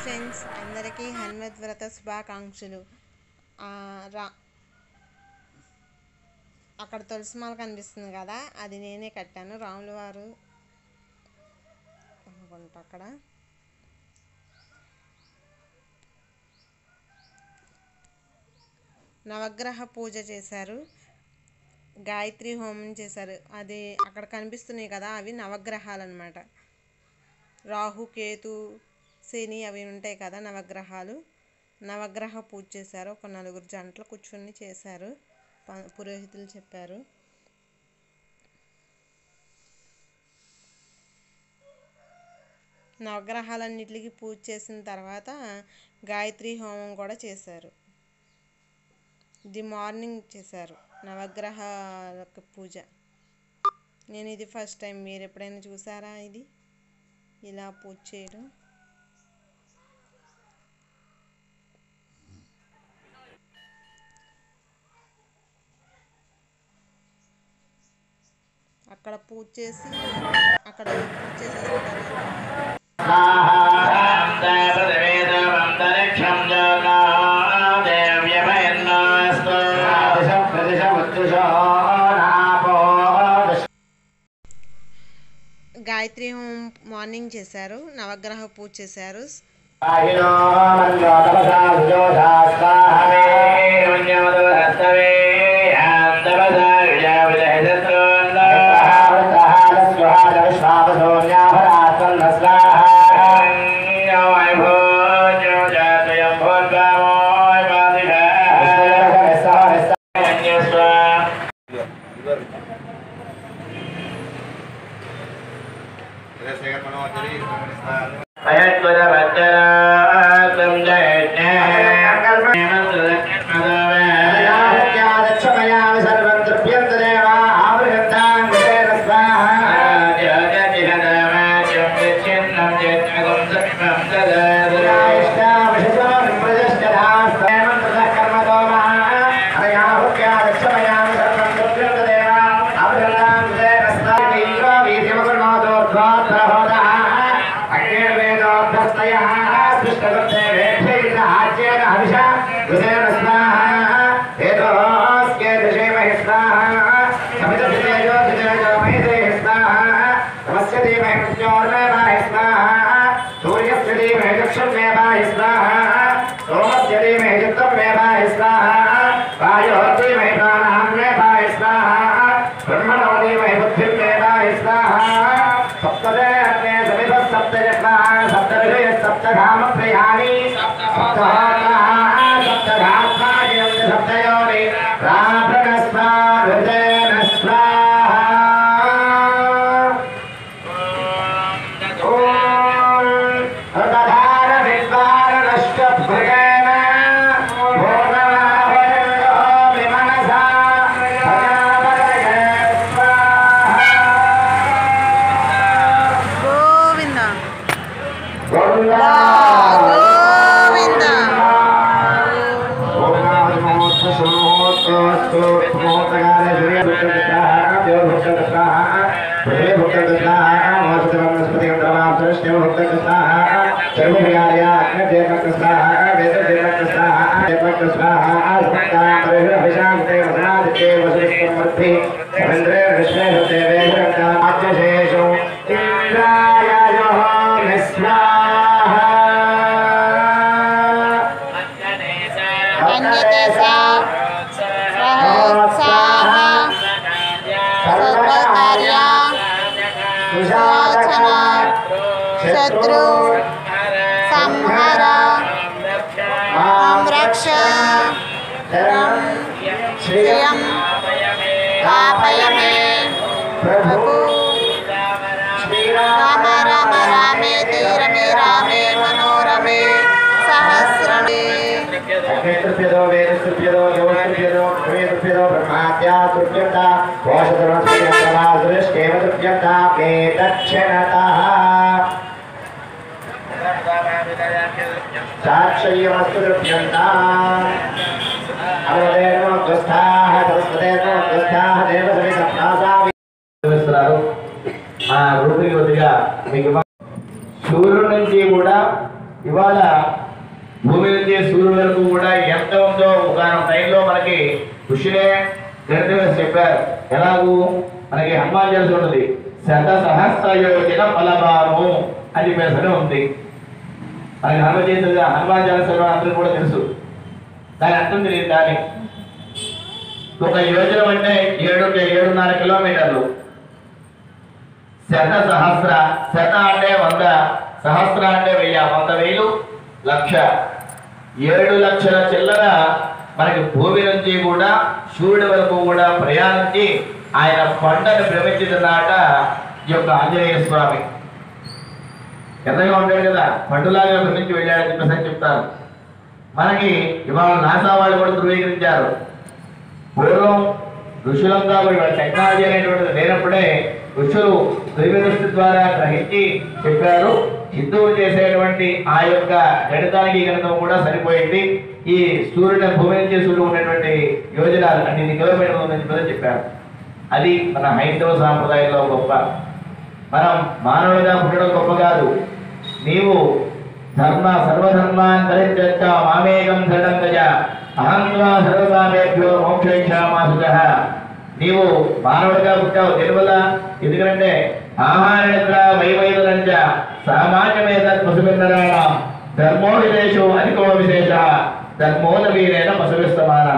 friends అందరికీ హనుమత్ వ్రత శుభాకాంక్షలు ఆ, రా అక్కడ తులసి మాల కనిపిస్తుంది కదా అది నేనే కట్టాను రాముల వారు అనుకుంటా అక్కడ నవగ్రహ పూజ చేశారు గాయత్రి హోమం చేశారు అది అక్కడ కనిపిస్తున్నాయి కదా అవి నవగ్రహాలు అనమాట రాహు కేతు శని అవి ఉంటాయి కదా నవగ్రహాలు నవగ్రహ పూజ చేశారు ఒక నలుగురు జంటలు కూర్చొని చేశారు ప- పురోహితులు చెప్పారు నవగ్రహాలన్నిటికీ పూజ చేసిన తర్వాత గాయత్రి హోమం కూడా చేశారు ఇది మార్నింగ్ చేశారు నవగ్రహాలకు పూజ నేను ఇది ఫస్ట్ టైం మీరు ఎప్పుడైనా చూసారా ఇది ఇలా పూజ చేయడం అక్కడ పూజ చేసి అక్కడ పూజ చేసేసిన తర్వాత గాయత్రి హోమం మార్నింగ్ చేశారు నవగ్రహ పూజ చేశారు सूर्यस्य देवः चक्षुर्मेवाय स्वाहा सोमस्य देवः चित्तमेवाय स्वाहा वायोः देवः प्राणान्मेवाय स्वाहा ब्रह्मणो देवः बुद्धिर्मेवाय स्वाहा सप्तदेहत्रे समिधः सप्तचक्राः सप्तऋषयः सप्तधामत्रयाणि सप्तहोत्राः सप्तधात्माजयं सप्तयोनि प्राप्रणस्वाहृतेन स्वाहा గోవింద గోవింద అన్యదేశ సహోత్సాహ సర్వకార్య సులోచన శత్రు సంహార రక్ష శ్రియం పాపయమే ప్రభు రామ రామ రామేతి రమే రామే మనోరమే సహస్రమే అగ్నితృప్యదో వేదస్తృప్యదో యోస్తృప్యదో భవేతృప్యదో బ్రహ్మాద్యాస్తృప్యత ఓషధమస్పృప్యత వేదక్షణతః సాక్షయ్యమస్తు తృప్యంత అమృతేనోద్వస్థాః సరస్వతేనోద్వస్థాః దేవసవితప్నాసావి ఆ రూపి కొద్దిగా మీకు సూర్యుడి నుంచి కూడా ఇవాళ భూమి నుంచి సూర్యుడి వరకు కూడా ఎంత ఉందో ఒక టైంలో మనకి ఋషులే గణితంగా చెప్పారు ఎలాగూ మనకి హనుమాన్ చేసి ఉంటుంది శత సహస్ర యోజన ఫలభాను అని చెప్పేసి ఉంది మనకి హనుమ చేతులుగా హనుమాన్ చాలీస అందరూ కూడా తెలుసు దాని అర్థం తెలియదు దాని ఒక యోజనం అంటే ఏడు ఏడున్నర కిలోమీటర్లు శత సహస్ర శత అంటే వంద సహస్ర అంటే వెయ్యి వంద వేలు లక్ష ఏడు లక్షల చిల్లర మనకి భూమి నుంచి కూడా సూర్యుడి వరకు కూడా ప్రయాణించి ఆయన పంటను భ్రమించిన నాట ఈ యొక్క ఆంజనేయ స్వామి ఎర్రగా ఉంటాడు కదా పండులాగా భ్రమించి వెళ్ళాడని చెప్పేసి అని చెప్తారు మనకి ఇవాళ నాసా వాళ్ళు కూడా ధృవీకరించారు పూర్వం ఋషులంతా కూడా ఇవాళ టెక్నాలజీ అనేటువంటిది లేనప్పుడే ఋషులు దృష్టి ద్వారా గ్రహించి చెప్పారు హిందువులు చేసేటువంటి ఆ యొక్క గణితానికి ఈ గణితం కూడా సరిపోయింది ఈ సూర్యుడు భూమి నుంచి సూర్యుడు ఉన్నటువంటి యోజనాలు అన్ని కిలోమీటర్ల నుంచి కూడా చెప్పారు అది మన హైందవ సాంప్రదాయంలో గొప్ప మనం మానవుడిగా పుట్టడం గొప్ప కాదు నీవు ధర్మ సర్వధర్మాన్ పరిత్యక్త మామేకం శరణం గజ అహంగా సర్వకామేభ్యో మోక్షేక్షామాసుక నీవు మానవుడిగా పుట్టావు దేనివల్ల ఎందుకంటే ఆహార నిద్ర వైవైదులంచ సామాన్యమేత పశువిందరాణ ధర్మో విశేషో అధికో విశేష ధర్మోన వీరేణ పశువిస్తమాన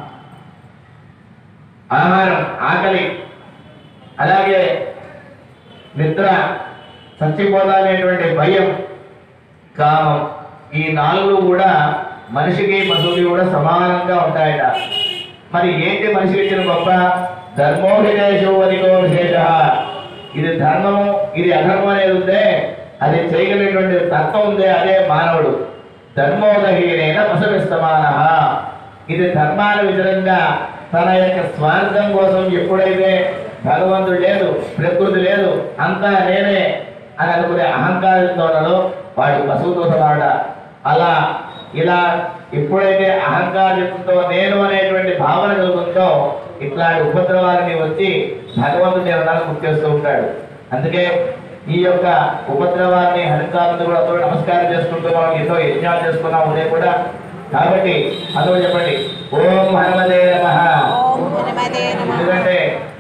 ఆహారం ఆకలి అలాగే నిద్ర చచ్చిపోతానేటువంటి భయం కామం ఈ నాలుగు కూడా మనిషికి పశువుకి కూడా సమానంగా ఉంటాయట మరి ఏంటి మనిషికి ఇచ్చిన గొప్ప ధర్మోహిదేశో అధికో విశేష ఇది ధర్మము ఇది అధర్మం అనేది ఉందే అది చేయగలిగినటువంటి తత్వం ఉందే అదే మానవుడు ధర్మోదహీనైన పశువిస్తమాన ఇది ధర్మాల విధంగా తన యొక్క స్వార్థం కోసం ఎప్పుడైతే భగవంతుడు లేదు ప్రకృతి లేదు అంతా నేనే అని అనుకునే అహంకారంతోనలో వాడు పశువుతో సమాడ అలా ఇలా ఎప్పుడైతే అహంకారంతో నేను అనేటువంటి భావన కలుగుతుందో ఇట్లాంటి ఉపద్రవాలని వచ్చి భగవంతుడు దేవతలు గుర్తు చేస్తూ ఉంటాడు అందుకే ఈ యొక్క ఉపద్రవాన్ని హరితాలను కూడా అందరూ నమస్కారం చేసుకుంటూ మనం ఎన్నో యజ్ఞాలు చేసుకున్నాం ఉదయం కూడా కాబట్టి అందరూ చెప్పండి ఓం హనుమదే నమః ఓం హనుమతే నమః ఎందుకంటే